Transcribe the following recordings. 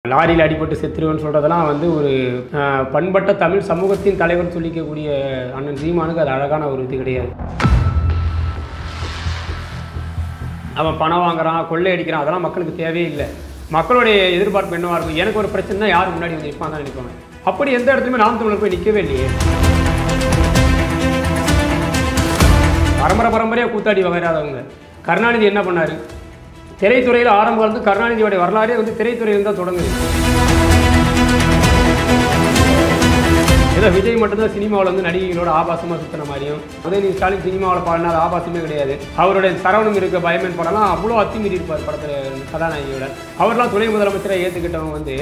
லாரியில் அடிபட்டு செத்துருவேன்னு சொல்கிறதெல்லாம் வந்து ஒரு அஹ், பண்பட்ட தமிழ் சமூகத்தின் தலைவர் சொல்லிக்கக்கூடிய அண்ணன் சீமானுக்கு அது அழகான ஒரு இது கிடையாது அவன் பணம் வாங்குறான் கொள்ளை அடிக்கிறான் அதெல்லாம் மக்களுக்கு தேவையே இல்லை மக்களுடைய எதிர்பார்ப்பு என்னவா இருக்கும் எனக்கு ஒரு பிரச்சனை யார் முன்னாடி வந்து நிற்பான் தான் நினைப்பாங்க அப்படி எந்த இடத்துலையுமே நாம் தமிழர் போய் நிற்கவே இல்லையே பரம்பரை பரம்பரையாக கூத்தாடி வகைறாதவங்க கருணாநிதி என்ன பண்ணாரு திரைத்துறையில் ஆரம்ப காலத்து கருணாநிதியோட வரலாறே வந்து திரைத்துறையில் தான் தொடங்குது ஏதோ விஜய் மட்டும்தான் சினிமாவில் வந்து நடிகைகளோட ஆபாசமாக சுற்றின மாதிரியும் உதயநிதி ஸ்டாலின் சினிமாவில் பாடினா அது ஆபாசமே கிடையாது அவருடைய சரவணம் இருக்க பயமேன் படம்லாம் அவ்வளோ அத்துமீறி இருப்பார் படத்தில் கதாநாயகியோட அவர்லாம் துணை முதலமைச்சரை ஏற்றுக்கிட்டவங்க வந்து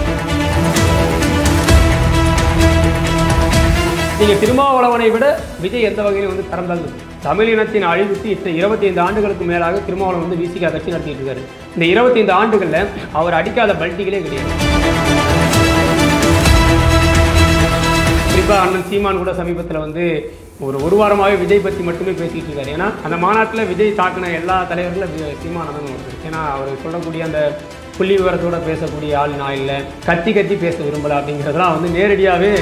நீங்கள் திருமாவளவனை விட விஜய் எந்த வகையிலும் வந்து திறந்தாங்க தமிழ் இனத்தின் அழிவுக்கு இத்தனை இருபத்தி ஐந்து ஆண்டுகளுக்கு மேலாக திருமாவளவன் வந்து விசிகா கட்சி நடத்திட்டு இருக்காரு இந்த இருபத்தி ஐந்து ஆண்டுகளில் அவர் அடிக்காத பல்ட்டிகளே கிடையாது குறிப்பாக அண்ணன் சீமான் கூட சமீபத்தில் வந்து ஒரு ஒரு வாரமாகவே விஜய் பற்றி மட்டுமே பேசிக்கிட்டு இருக்காரு ஏன்னா அந்த மாநாட்டில் விஜய் தாக்குன எல்லா தலைவர்களும் வி- சீமான் அண்ணன் ஒருத்தர் ஏன்னா அவர் சொல்லக்கூடிய அந்த புள்ளி விவரத்தோட பேசக்கூடிய ஆள் நான் இல்லை கத்தி கத்தி பேச விரும்பல அப்படிங்கிறதெல்லாம் வந்து நேரடியாகவே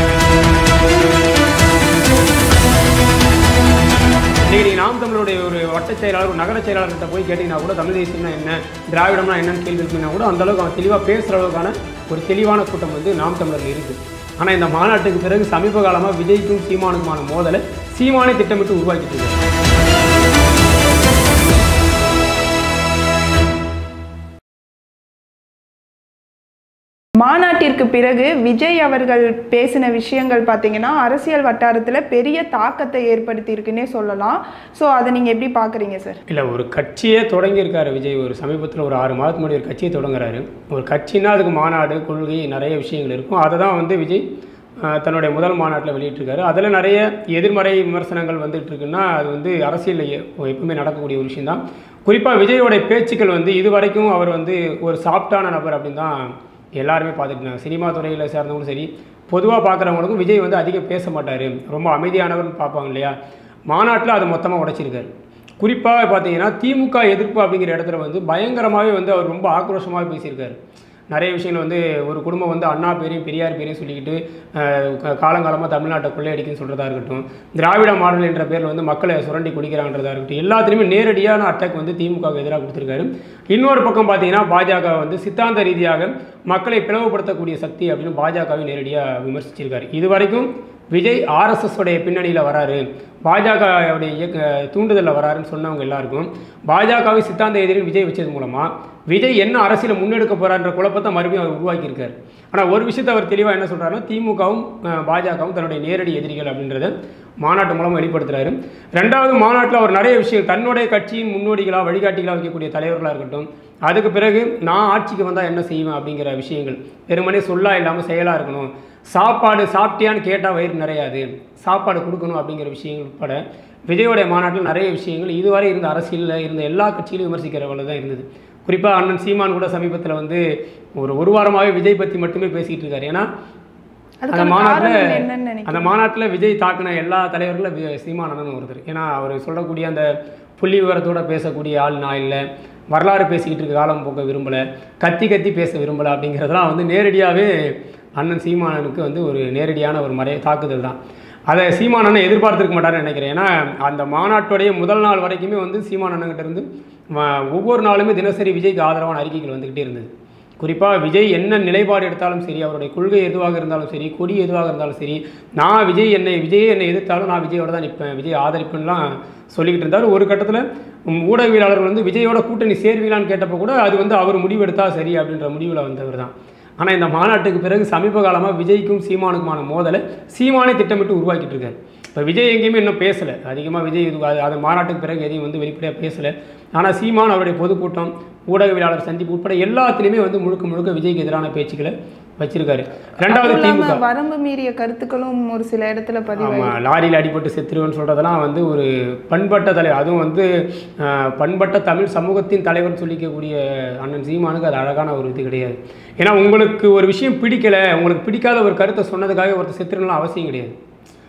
இன்னைக்கு நீங்கள் நாம் தமிழருடைய ஒரு வட்டச் செயலாளர் ஒரு நகர செயலாளர்கிட்ட போய் கேட்டிங்கன்னா கூட தமிழ் தேசியம்னா என்ன திராவிடம்னா என்னன்னு கேள்வி இருக்குன்னா கூட அந்த அளவுக்கு அவன் தெளிவாக பேசுகிற அளவுக்கான ஒரு தெளிவான கூட்டம் வந்து நாம் தமிழர்கள் இருக்குது ஆனால் இந்த மாநாட்டுக்கு பிறகு சமீப காலமாக விஜய்க்கும் சீமானுக்குமான மோதலை சீமானே திட்டமிட்டு உருவாக்கிட்டு இருக்காரு மாநாட்டிற்கு பிறகு விஜய் அவர்கள் பேசின விஷயங்கள் பார்த்தீங்கன்னா அரசியல் வட்டாரத்தில் பெரிய தாக்கத்தை ஏற்படுத்தியிருக்குன்னே சொல்லலாம் ஸோ அதை நீங்கள் எப்படி பார்க்குறீங்க சார் இல்லை ஒரு கட்சியே தொடங்கியிருக்காரு விஜய் ஒரு சமீபத்தில் ஒரு ஆறு மாதத்துக்கு முன்னாடி ஒரு கட்சியை தொடங்குறாரு ஒரு கட்சின்னா அதுக்கு மாநாடு கொள்கை நிறைய விஷயங்கள் இருக்கும் அதை தான் வந்து விஜய் ஆஹ், தன்னுடைய முதல் மாநாட்டில் வெளியிட்டிருக்காரு அதில் நிறைய எதிர்மறை விமர்சனங்கள் வந்துட்டு இருக்குன்னா அது வந்து அரசியலில் எ- எப்பவுமே நடக்கக்கூடிய ஒரு விஷயம்தான் குறிப்பாக விஜயோட பேச்சுக்கள் வந்து இது வரைக்கும் அவர் வந்து ஒரு சாஃப்டான நபர் அப்படின்னு தான் எல்லாருமே பார்த்துட்டு இருந்தாங்க சினிமா துறையில் சேர்ந்தவங்களும் சரி பொதுவாக பார்க்குறவங்களுக்கும் விஜய் வந்து அதிகம் பேச மாட்டார் ரொம்ப அமைதியானவர்னு பார்ப்பாங்க இல்லையா மாநாட்டில் அது மொத்தமாக உடைச்சிருக்காரு குறிப்பாக பார்த்தீங்கன்னா திமுக எதிர்ப்பு அப்படிங்கிற இடத்துல வந்து பயங்கரமாகவே வந்து அவர் ரொம்ப ஆக்ரோஷமாக பேசியிருக்காரு நிறைய விஷயங்கள் வந்து ஒரு குடும்பம் வந்து அண்ணா பேரையும் பெரியார் பேரையும் சொல்லிக்கிட்டு அஹ், க- காலங்காலமாக தமிழ்நாட்டை கொள்ளையடிக்குன்னு சொல்கிறதா இருக்கட்டும் திராவிட மாடல் என்ற பேரில் வந்து மக்களை சுரண்டி குடிக்கிறான்றதா இருக்கட்டும் எல்லாத்துலேயுமே நேரடியான அட்டாக் வந்து திமுகவுக்கு எதிராக கொடுத்துருக்காரு இன்னொரு பக்கம் பார்த்தீங்கன்னா பாஜக வந்து சித்தாந்த ரீதியாக மக்களை பிளவுபடுத்தக்கூடிய சக்தி அப்படின்னு பாஜகவை நேரடியாக விமர்சிச்சிருக்காரு இது வரைக்கும் விஜய் ஆர்எஸ்எஸ் உடைய பின்னணியில் வராரு பாஜகவுடைய இயக்க தூண்டுதலில் வராருன்னு சொன்னவங்க எல்லாருக்கும் பாஜகவை சித்தாந்த எதிரில் விஜய் வச்சது மூலமாக விஜய் என்ன அரசியலை முன்னெடுக்க போறான்ற குழப்பத்தை மறுபடியும் அவர் உருவாக்கியிருக்காரு ஆனால் ஒரு விஷயத்தை அவர் தெளிவாக என்ன சொல்றாருன்னா திமுகவும் அஹ், பாஜகவும் தன்னுடைய நேரடி எதிரிகள் அப்படின்றத மாநாட்டு மூலம் வெளிப்படுத்துறாரு ரெண்டாவது மாநாட்டில் அவர் நிறைய விஷயம் தன்னுடைய கட்சியின் முன்னோடிகளாக வழிகாட்டிகளாக வைக்கக்கூடிய தலைவர்களாக இருக்கட்டும் அதுக்கு பிறகு நான் ஆட்சிக்கு வந்தால் என்ன செய்வேன் அப்படிங்கிற விஷயங்கள் வெறுமனே சொல்லா இல்லாமல் செயலாக இருக்கணும் சாப்பாடு சாப்பிட்டியான்னு கேட்டால் வயிறு நிறையாது சாப்பாடு கொடுக்கணும் அப்படிங்கிற விஷயங்கள் உட்பட விஜயோடைய மாநாட்டில் நிறைய விஷயங்கள் இதுவரை இருந்த அரசியலில் இருந்த எல்லா கட்சியிலும் விமர்சிக்கிறவங்கள தான் இருந்தது குறிப்பாக அண்ணன் சீமான் கூட சமீபத்தில் வந்து ஒரு ஒரு வாரமாகவே விஜய் பற்றி மட்டுமே பேசிக்கிட்டு இருக்காரு ஏன்னா அந்த அதுக்கான மாநாட்டில் காரணம் என்னன்னு நினைக்கிறீங்க அந்த மாநாட்டில் விஜய் தாக்குன எல்லா தலைவர்களும் வி- சீமான் அண்ணன் ஒருத்தர் ஏன்னா அவர் சொல்லக்கூடிய அந்த புள்ளி விவரத்தோட பேசக்கூடிய ஆள் நான் இல்லை வரலாறு பேசிக்கிட்டு இருக்க காலம் போக்க விரும்பலை கத்தி கத்தி பேச விரும்பலை அப்படிங்கிறதெல்லாம் வந்து நேரடியாகவே அண்ணன் சீமானனுக்கு வந்து ஒரு நேரடியான ஒரு மறை தாக்குதல் தான் அதை சீமான் அண்ணன் எதிர்பார்த்திருக்க மாட்டாருன்னு நினைக்கிறேன் ஏன்னா அந்த மாநாட்டுடைய முதல் நாள் வரைக்குமே வந்து சீமான் அண்ணன்கிட்ட இருந்து வ- ஒவ்வொரு நாளுமே தினசரி விஜய்க்கு ஆதரவான அறிக்கைகள் வந்துக்கிட்டே இருந்தது குறிப்பாக விஜய் என்ன நிலைப்பாடு எடுத்தாலும் சரி அவருடைய கொள்கை எதுவாக இருந்தாலும் சரி கொடி எதுவாக இருந்தாலும் சரி நான் விஜய் என்னை விஜய் என்னை எதிர்த்தாலும் நான் விஜயோட தான் நிற்பேன் விஜய் ஆதரிப்பேன்லாம் சொல்லிக்கிட்டு இருந்தார் ஒரு கட்டத்தில் ஊடகவியலாளர்கள் வந்து விஜயோட கூட்டணி சேர்வீங்களான்னு கேட்டப்போ கூட அது வந்து அவர் முடிவெடுத்தா சரி அப்படின்ற முடிவில் வந்தவர் தான் ஆனால் இந்த மாநாட்டுக்கு பிறகு சமீப காலமாக விஜய்க்கும் சீமானுக்குமான மோதலை சீமானே திட்டமிட்டு உருவாக்கிட்டு இருக்காரு இப்போ விஜய் எங்கேயுமே இன்னும் பேசலை அதிகமாக விஜய் இது அது அது மாநாட்டுக்கு பிறகு எதையும் வந்து வெளிப்படையாக பேசலை ஆனால் சீமான் அவருடைய பொதுக்கூட்டம் ஊடகவியலாளர் சந்திப்பு உட்பட எல்லாத்துலேயுமே வந்து முழுக்க முழுக்க விஜய்க்கு எதிரான பேச்சுக்களை வச்சிருக்காரு ரெண்டாவது அதுவும் திமுக இல்லாம வரம்பு மீறிய கருத்துக்களும் ஒரு சில இடத்துல பதிவாகி ஆமாம் லாரியில் அடிபட்டு செத்துருவேன்னு சொல்கிறதெல்லாம் வந்து ஒரு பண்பட்ட தலைவர் அதுவும் வந்து ஆஹ், பண்பட்ட தமிழ் சமூகத்தின் தலைவர்னு சொல்லிக்கக்கூடிய அண்ணன் சீமானுக்கு அது அழகான ஒரு இது கிடையாது ஏன்னா உங்களுக்கு ஒரு விஷயம் பிடிக்கலை உங்களுக்கு பிடிக்காத ஒரு கருத்தை சொன்னதுக்காக ஒருத்தர் செத்துருலாம் அவசியம் கிடையாது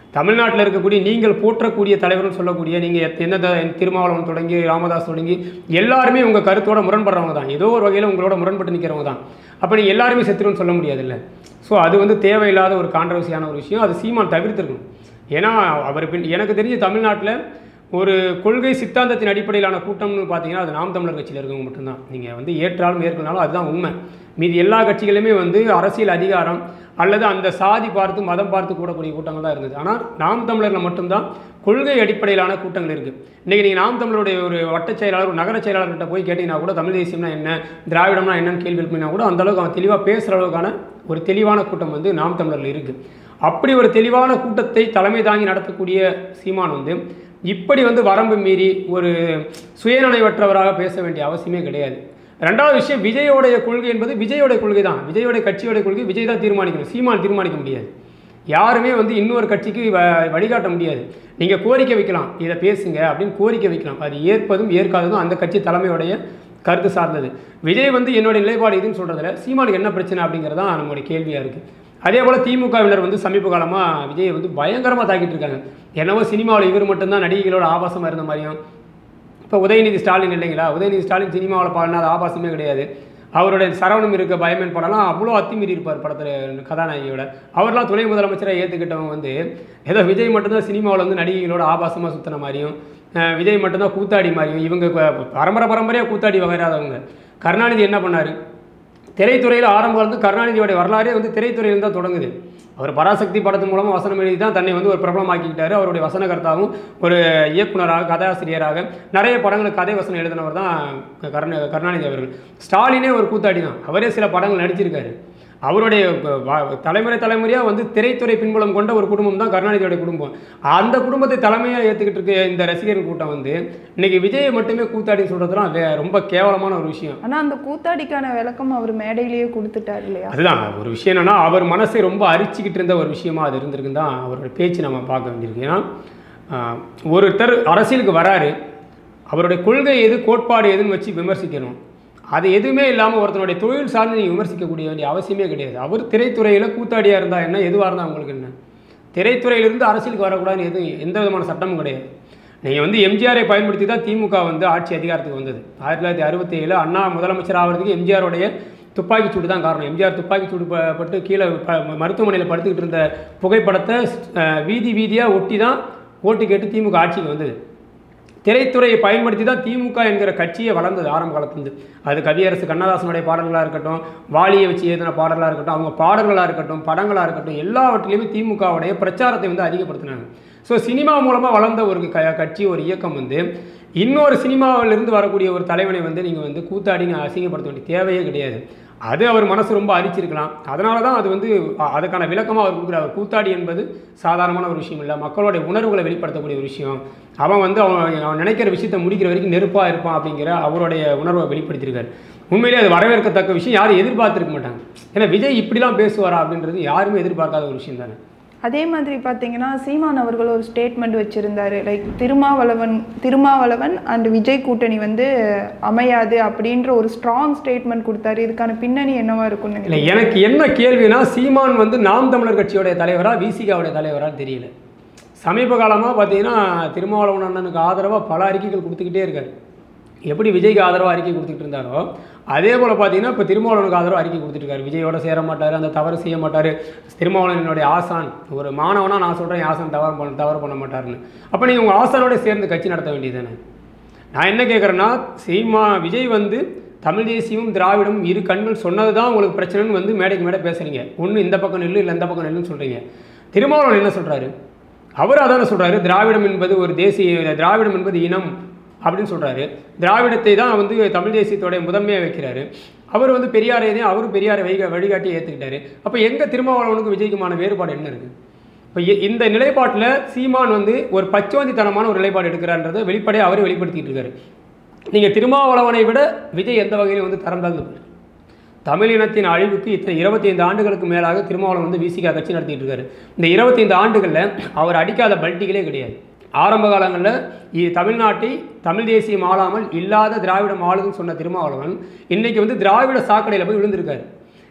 தமிழ்நாட்டில் இருக்கக்கூடிய நீங்கள் போற்றக்கூடிய தலைவர்னு சொல்லக்கூடிய நீங்கள் எந்த த- திருமாவளவன் தொடங்கி ராமதாஸ் தொடங்கி எல்லாருமே உங்கள் கருத்தோட முரண்படுறவங்க தான் ஏதோ ஒரு வகையில் உங்களோட முரண்பட்டு நிற்கிறவங்க தான் அப்போ நீங்கள் எல்லாருமே செத்துருன்னு சொல்ல முடியாதுல்ல ஸோ அது வந்து தேவையில்லாத ஒரு கான்ட்ரவர்சியான ஒரு விஷயம் அது சீமான் தவிர்த்திருக்கணும் ஏன்னா அவர் பின் எனக்கு தெரிஞ்ச தமிழ்நாட்டில் ஒரு கொள்கை சித்தாந்தத்தின் அடிப்படையிலான கூட்டம்னு பார்த்தீங்கன்னா அது நாம் தமிழர் கட்சியில் இருக்கவங்க மட்டும்தான் நீங்கள் வந்து ஏற்றாலும் ஏற்கனாலும் அதுதான் உண்மை மீதி எல்லா கட்சிகளுமே வந்து அரசியல் அதிகாரம் அல்லது அந்த சாதி பார்த்து மதம் பார்த்து கூடக்கூடிய கூட்டங்கள் தான் இருந்தது ஆனால் நாம் தமிழரில் மட்டும்தான் கொள்கை அடிப்படையிலான கூட்டங்கள் இருக்குது இன்றைக்கி நீங்கள் நாம் தமிழருடைய ஒரு வட்டச் செயலாளர் ஒரு நகர செயலாளர்கிட்ட போய் கேட்டிங்கன்னா கூட தமிழ் தேசியம்னா என்ன திராவிடம்னா என்னன்னு கேள்வி எழுப்பினா கூட அந்த அளவுக்கு அவன் தெளிவாக பேசுகிற அளவுக்கான ஒரு தெளிவான கூட்டம் வந்து நாம் தமிழரில் இருக்குது அப்படி ஒரு தெளிவான கூட்டத்தை தலைமை தாங்கி நடத்தக்கூடிய சீமான் வந்து இப்படி வந்து வரம்பு மீறி ஒரு சுயநினைவற்றவராக பேச வேண்டிய அவசியமே கிடையாது ரெண்டாவது விஷயம் விஜயோடைய கொள்கை என்பது விஜயோடைய கொள்கை தான் விஜயோடைய கட்சியோடைய கொள்கை விஜய் தான் தீர்மானிக்கணும் சீமான் தீர்மானிக்க முடியாது யாருமே வந்து இன்னொரு கட்சிக்கு வ- வழிகாட்ட முடியாது நீங்கள் கோரிக்கை வைக்கலாம் இதை பேசுங்க அப்படின்னு கோரிக்கை வைக்கலாம் அது ஏற்பதும் ஏற்காததும் அந்த கட்சி தலைமையோடைய கருத்து சார்ந்தது விஜய் வந்து என்னோட நிலைப்பாடு இதுன்னு சொல்கிறதுல சீமானுக்கு என்ன பிரச்சனை அப்படிங்கிறது தான் நம்மளுடைய கேள்வியாக இருக்குது அதே போல் திமுகவினர் வந்து சமீப காலமாக விஜயை வந்து பயங்கரமாக தாக்கிட்டு இருக்காங்க என்னவோ சினிமாவில் இவர் மட்டும்தான் நடிகைகளோட ஆபாசமாக இருந்த மாதிரியும் இப்போ உதயநிதி ஸ்டாலின் இல்லைங்களா உதயநிதி ஸ்டாலின் சினிமாவில் பாடினா அது ஆபாசமே கிடையாது அவருடைய சரவணம் இருக்க பயமேன் படம்லாம் அவ்வளோ அத்துமீறி இருப்பார் படத்தில் கதாநாயகியோட அவர்லாம் துணை முதலமைச்சராக ஏற்றுக்கிட்டவங்க வந்து ஏதோ விஜய் மட்டும்தான் சினிமாவில் வந்து நடிகைகளோட ஆபாசமாக சுற்றின மாதிரியும் அஹ் விஜய் மட்டும்தான் கூத்தாடி மாதிரியும் இவங்க ப- பரம்பரை பரம்பரையாக கூத்தாடி வகைராதவங்க கருணாநிதி என்ன பண்ணார் திரைத்துறையில் ஆரம்ப காலத்து கருணாநிதியோட வரலாறே வந்து திரைத்துறையில் தான் தொடங்குது அவர் பராசக்தி படத்தின் மூலமாக வசனம் எழுதி தான் தன்னை வந்து ஒரு பிரபலமாக்கிக்கிட்டாரு அவருடைய வசனகர்த்தாவும் ஒரு இயக்குனராக கதாசிரியராக நிறைய படங்களுக்கு கதை வசனம் எழுதினவர் தான் கருணா கருணாநிதி அவர்கள் ஸ்டாலினே ஒரு கூத்தாடி தான் அவரே சில படங்கள் நடிச்சிருக்காரு அவருடைய வ- தலைமுறை தலைமுறையாக வந்து திரைத்துறை பின்புலம் கொண்ட ஒரு குடும்பம் தான் கருணாநிதியோட குடும்பம் அந்த குடும்பத்தை தலைமையாக ஏற்றுக்கிட்டு இருக்க இந்த ரசிகர்கள் கூட்டம் வந்து இன்னைக்கு விஜயை மட்டுமே கூத்தாடின்னு சொல்கிறதுலாம் வே ரொம்ப கேவலமான ஒரு விஷயம் ஆனா அந்த கூத்தாடிக்கான விளக்கம் அவர் மேடையிலேயே கொடுத்துட்டார் இல்லையா அதுதான் ஒரு விஷயம் என்னன்னா அவர் மனசை ரொம்ப அரிச்சுக்கிட்டு இருந்த ஒரு விஷயமா அது இருந்திருக்குன்னு தான் அவரோட பேச்சு நம்ம பார்க்க வேண்டியிருக்கு ஏன்னா ஆஹ், ஒருத்தர் அரசியலுக்கு வராரு அவருடைய கொள்கை எது கோட்பாடு எதுன்னு வச்சு விமர்சிக்கணும் அது எதுவுமே இல்லாமல் ஒருத்தனுடைய தொழில் சார்ந்து நீங்கள் விமர்சிக்கக்கூடிய வேண்டிய அவசியமே கிடையாது அவர் திரைத்துறையில் கூத்தாடியாக இருந்தால் என்ன எதுவாக இருந்தால் உங்களுக்கு என்ன திரைத்துறையிலிருந்து அரசியலுக்கு வரக்கூடாதுன்னு எதுவும் எந்த விதமான சட்டமும் கிடையாது நீங்கள் வந்து எம்ஜிஆரை பயன்படுத்தி தான் திமுக வந்து ஆட்சி அதிகாரத்துக்கு வந்தது ஆயிரத்தி தொள்ளாயிரத்தி அறுபத்தி ஏழு அண்ணா முதலமைச்சர் ஆகிறதுக்கு எம்ஜிஆருடைய துப்பாக்கி சூடு தான் காரணம் எம்ஜிஆர் துப்பாக்கி சூடு ப- பட்டு கீழே ப- மருத்துவமனையில் படுத்துக்கிட்டு இருந்த புகைப்படத்தை அஹ், வீதி வீதியாக ஒட்டி தான் ஓட்டு கேட்டு திமுக ஆட்சிக்கு வந்தது திரைத்துறையை பயன்படுத்தி தான் திமுக என்கிற கட்சியே வளர்ந்தது ஆரம்ப காலத்துலேருந்து அது கவியரசு கண்ணதாசனுடைய பாடல்களாக இருக்கட்டும் வாலியை வச்சு எழுதின பாடலாக இருக்கட்டும் அவங்க பாடல்களாக இருக்கட்டும் படங்களாக இருக்கட்டும் எல்லாவற்றிலையுமே திமுகவுடைய பிரச்சாரத்தை வந்து அதிகப்படுத்தினாங்க ஸோ சினிமா மூலமாக வளர்ந்த ஒரு க கட்சி ஒரு இயக்கம் வந்து இன்னொரு சினிமாவிலிருந்து வரக்கூடிய ஒரு தலைவனை வந்து நீங்கள் வந்து கூத்தாடின்னு அசிங்கப்படுத்த வேண்டிய தேவையே கிடையாது அது அவர் மனசு ரொம்ப அரிச்சிருக்கலாம் அதனால தான் அது வந்து அ- அதுக்கான விளக்கமாக அவர் கொடுக்குறார் அவர் கூத்தாடி என்பது சாதாரணமான ஒரு விஷயம் இல்லை மக்களுடைய உணர்வுகளை வெளிப்படுத்தக்கூடிய ஒரு விஷயம் அவன் வந்து அவன் அவன் நினைக்கிற விஷயத்தை முடிக்கிற வரைக்கும் நெருப்பாக இருப்பான் அப்படிங்கிற அவருடைய உணர்வை வெளிப்படுத்தியிருக்காரு உண்மையிலேயே அது வரவேற்கத்தக்க விஷயம் யாரும் எதிர்பார்த்திருக்க மாட்டாங்க ஏன்னா விஜய் இப்படிலாம் பேசுவாரா அப்படின்றது யாருமே எதிர்பார்க்காத ஒரு விஷயம் தானே அதே மாதிரி பார்த்தீங்கன்னா சீமான் அவர்கள் ஒரு ஸ்டேட்மெண்ட் வச்சிருந்தாரு லைக் திருமாவளவன் திருமாவளவன் அண்ட் விஜய் கூட்டணி வந்து அமையாது அப்படின்ற ஒரு ஸ்ட்ராங் ஸ்டேட்மெண்ட் கொடுத்தாரு இதுக்கான பின்னணி என்னவா இருக்கும்னு இல்லை நினைக்கிறீங்க எனக்கு என்ன கேள்வினா சீமான் வந்து நாம் தமிழர் கட்சியோடைய தலைவரா விசிகாவுடைய தலைவரா தெரியல சமீப காலமாக பார்த்தீங்கன்னா திருமாவளவன் அண்ணனுக்கு ஆதரவாக பல அறிக்கைகள் கொடுத்துக்கிட்டே இருக்காரு எப்படி விஜய்க்கு ஆதரவாக அறிக்கை கொடுத்துட்டு இருந்தாரோ அதே போல் பார்த்தீங்கன்னா இப்போ திருமாவளவனுக்கு ஆதரவாக அறிக்கை கொடுத்துட்டு இருக்காரு விஜயோட சேர மாட்டார் அந்த தவறு செய்ய மாட்டார் திருமாவளவன் என்னுடைய ஆசான் ஒரு மாணவனா நான் சொல்கிறேன் என் ஆசான் தவறு பண்ண தவறு பண்ண மாட்டாருன்னு அப்போ நீங்கள் உங்கள் ஆசானோட சேர்ந்து கட்சி நடத்த வேண்டியது நான் என்ன கேட்குறேன்னா சீமா விஜய் வந்து தமிழ் தேசியமும் திராவிடமும் இரு கண்கள் சொன்னது தான் உங்களுக்கு பிரச்சனைன்னு வந்து மேடைக்கு மேடை பேசுகிறீங்க ஒன்று இந்த பக்கம் நெல்லு இல்லை இந்த பக்கம் நெல்லுன்னு சொல்கிறீங்க திருமாவளவன் என்ன சொல்கிறாரு அவர் அதான சொல்கிறாரு திராவிடம் என்பது ஒரு தேசிய திராவிடம் என்பது இனம் அப்படின்னு சொல்கிறாரு திராவிடத்தை தான் வந்து தமிழ் தேசியத்தோடைய முதன்மையாக வைக்கிறாரு அவர் வந்து பெரியாரையும் அவரும் பெரியாரை வைக வழிகாட்டி ஏற்றுக்கிட்டாரு அப்போ எங்கே திருமாவளவனுக்கு விஜய்க்குமான வேறுபாடு என்ன இருக்குது இப்போ இந்த நிலைப்பாட்டில் சீமான் வந்து ஒரு பச்சோந்தித்தனமான ஒரு நிலைப்பாடு எடுக்கிறான்றதை வெளிப்படையாக அவரே வெளிப்படுத்திட்டு இருக்காரு நீங்கள் திருமாவளவனை விட விஜய் எந்த வகையிலும் வந்து தரம் தாழ்ந்து போயிரு. தமிழ் இனத்தின் அழிவுக்கு இத்தனை இருபத்தைந்து ஆண்டுகளுக்கு மேலாக திருமாவளவன் வந்து விசிகா கட்சி நடத்திட்டு இருக்காரு இந்த இருபத்தைந்து ஆண்டுகளில் அவர் அடிக்காத பல்ட்டிகளே கிடையாது ஆரம்ப காலங்களில் இ- தமிழ்நாட்டை தமிழ் தேசியம் ஆளாமல் இல்லாத திராவிடம் ஆளுதுன்னு சொன்ன திருமாவளவன் இன்னைக்கு வந்து திராவிட சாக்கடையில் போய் விழுந்திருக்காரு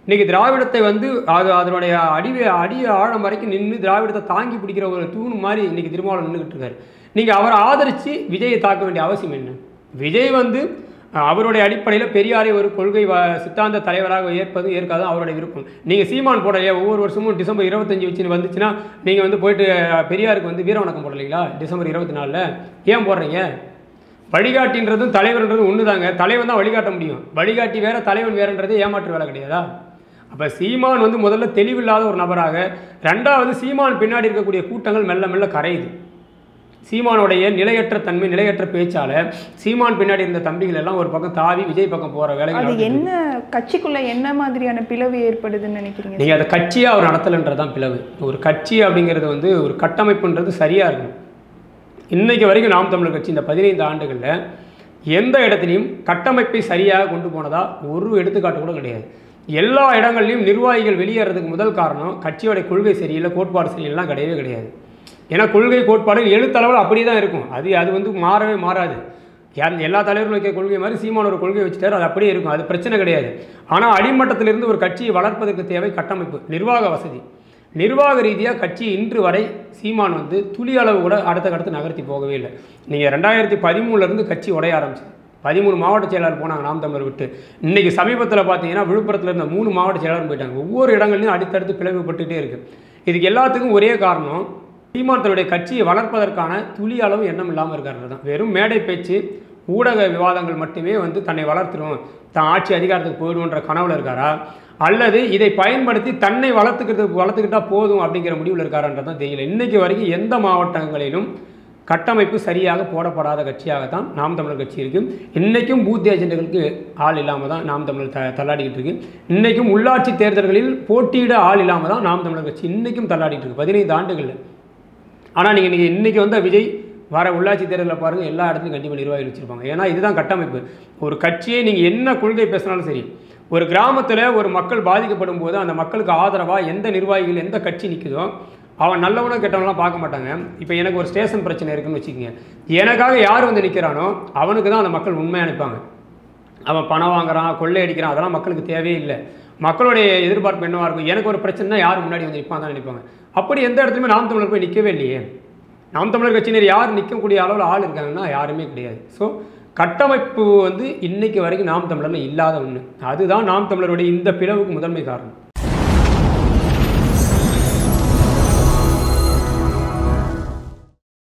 இன்னைக்கு திராவிடத்தை வந்து அது அதனுடைய அடி அடி ஆழம் வரைக்கும் நின்று திராவிடத்தை தாங்கி பிடிக்கிற ஒரு தூண் மாதிரி இன்னைக்கு திருமாவளவன் நின்றுக்கிட்டு இருக்காரு நீங்கள் அவரை ஆதரித்து விஜயை தாக்க வேண்டிய அவசியம் என்ன விஜய் வந்து அஹ், அவருடைய அடிப்படையில் பெரியாரை ஒரு கொள்கை வ சித்தாந்த தலைவராக ஏற்பது ஏற்காது அவருடைய விருப்பம் நீங்கள் சீமான் போடலையா ஒவ்வொரு வருஷமும் டிசம்பர் இருபத்தஞ்சி வச்சு வந்துச்சுன்னா நீங்கள் வந்து போயிட்டு அஹ், பெரியாருக்கு வந்து வீர வணக்கம் போடலைங்களா டிசம்பர் இருபத்தி நாலில் ஏன் போடுறீங்க வழிகாட்டின்றதும் தலைவர்ன்றதும் ஒன்று தாங்க தலைவன் தான் வழிகாட்ட முடியும் வழிகாட்டி வேற தலைவன் வேறன்றது ஏமாற்று வேலை கிடையாதா அப்போ சீமான் வந்து முதல்ல தெளிவில்லாத ஒரு நபராக ரெண்டாவது சீமான் பின்னாடி இருக்கக்கூடிய கூட்டங்கள் மெல்ல மெல்ல கரையுது சீமானுடைய நிலையற்ற தன்மை நிலையற்ற பேச்சால சீமான் பின்னாடி இருந்த தம்பிகள் எல்லாம் ஒரு பக்கம் தாவி விஜய் பக்கம் போற அது வேலைகள் என்ன கட்சிக்குள்ள என்ன மாதிரியான பிளவு ஏற்படுதுன்னு நினைக்கிறீங்க நீங்கள் அதை கட்சியாக அவர் நடத்தலைன்றது தான் பிளவு ஒரு கட்சி அப்படிங்கிறது வந்து ஒரு கட்டமைப்புன்றது சரியாக இருக்கணும் இன்னைக்கு வரைக்கும் நாம் தமிழர் கட்சி இந்த பதினைந்து ஆண்டுகளில் எந்த இடத்துலையும் கட்டமைப்பை சரியாக கொண்டு போனதா ஒரு எடுத்துக்காட்டு கூட கிடையாது எல்லா இடங்கள்லையும் நிர்வாகிகள் வெளியேறதுக்கு முதல் காரணம் கட்சியோட கொள்கை சரியில்லை கோட்பாடு சரியில்லைலாம் கிடையவே கிடையாது ஏன்னா கொள்கை கோட்பாடு எழுத்தளவில் அப்படியே தான் இருக்கும் அது அது வந்து மாறவே மாறாது யார் எல்லா தலைவர்களும் வைக்க கொள்கை மாதிரி சீமான ஒரு கொள்கை வச்சுட்டாரு அது அப்படியே இருக்கும் அது பிரச்சனை கிடையாது ஆனால் அடிமட்டத்திலிருந்து ஒரு கட்சியை வளர்ப்பதற்கு தேவை கட்டமைப்பு நிர்வாக வசதி நிர்வாக ரீதியாக கட்சி இன்று வரை சீமான் வந்து துளி அளவு கூட அடுத்த கடத்து நகர்த்தி போகவே இல்லை நீங்கள் ரெண்டாயிரத்தி பதிமூணுலேருந்து கட்சி உடைய ஆரம்பிச்சு பதிமூணு மாவட்ட செயலாளர் போனாங்க நாம் தமிழர் விட்டு இன்னைக்கு சமீபத்தில் பார்த்தீங்கன்னா விழுப்புரத்தில் இருந்த மூணு மாவட்ட செயலாளர் போயிட்டாங்க ஒவ்வொரு இடங்கள்லையும் அடுத்தடுத்து பிளவுபட்டுட்டே இருக்கு இதுக்கு எல்லாத்துக்கும் ஒரே காரணம் சீமான் தன்னுடைய கட்சியை வளர்ப்பதற்கான துளி அளவு எண்ணம் இல்லாமல் இருக்காரு தான் வெறும் மேடை பேச்சு ஊடக விவாதங்கள் மட்டுமே வந்து தன்னை வளர்த்துரும் தான் ஆட்சி அதிகாரத்துக்கு போயிடும்ன்ற கனவுல இருக்காரா அல்லது இதை பயன்படுத்தி தன்னை வளர்த்துக்கிறது வளர்த்துக்கிட்டா போதும் அப்படிங்கிற முடிவில் இருக்காரான்றது தான் தெரியல இன்னைக்கு வரைக்கும் எந்த மாவட்டங்களிலும் கட்டமைப்பு சரியாக போடப்படாத கட்சியாகத்தான் நாம் தமிழர் கட்சி இருக்கு இன்னைக்கும் பூத் ஏஜென்ட்டுகளுக்கு ஆள் இல்லாமல் தான் நாம் தமிழர் த தள்ளாடிக்கிட்டு இருக்கு இன்னைக்கும் உள்ளாட்சி தேர்தல்களில் போட்டியிட ஆள் இல்லாமல் தான் நாம் தமிழர் கட்சி இன்னைக்கும் தள்ளாடிட்டு இருக்கு பதினைந்து ஆண்டுகளில் ஆனால் நீங்கள் நீங்கள் இன்றைக்கி வந்த விஜய் வர உள்ளாட்சி தேர்தலில் பாருங்கள் எல்லா இடத்துலையும் கண்டிப்பாக நிர்வாகிகள் வச்சுருப்பாங்க ஏன்னா இதுதான் கட்டமைப்பு ஒரு கட்சியை நீங்கள் என்ன கொள்கை பேசினாலும் சரி ஒரு கிராமத்தில் ஒரு மக்கள் பாதிக்கப்படும் போது அந்த மக்களுக்கு ஆதரவாக எந்த நிர்வாகிகள் எந்த கட்சி நிற்குதோ அவன் நல்லவனோ கெட்டவனெலாம் பார்க்க மாட்டாங்க இப்போ எனக்கு ஒரு ஸ்டேஷன் பிரச்சனை இருக்குன்னு வச்சுக்கோங்க எனக்காக யார் வந்து நிற்கிறானோ அவனுக்கு தான் அந்த மக்கள் உண்மையாக அனுப்பாங்க அவன் பணம் வாங்குறான் கொள்ளை அடிக்கிறான் அதெல்லாம் மக்களுக்கு தேவையே இல்லை மக்களுடைய எதிர்பார்ப்பு என்னவா இருக்கும் எனக்கு ஒரு பிரச்சனைனா யார் முன்னாடி வந்து நிற்பான் தான் நினைப்பாங்க அப்படி எந்த இடத்துலையுமே நாம் தமிழர் போய் நிற்கவே இல்லையே நாம் தமிழர் கட்சியினர் யார் நிற்கக்கூடிய அளவில் ஆள் இருக்காங்கன்னா யாருமே கிடையாது ஸோ கட்டமைப்பு வந்து இன்னைக்கு வரைக்கும் நாம் தமிழரில் இல்லாத ஒன்று அதுதான் நாம் தமிழருடைய இந்த பிளவுக்கு முதன்மை காரணம்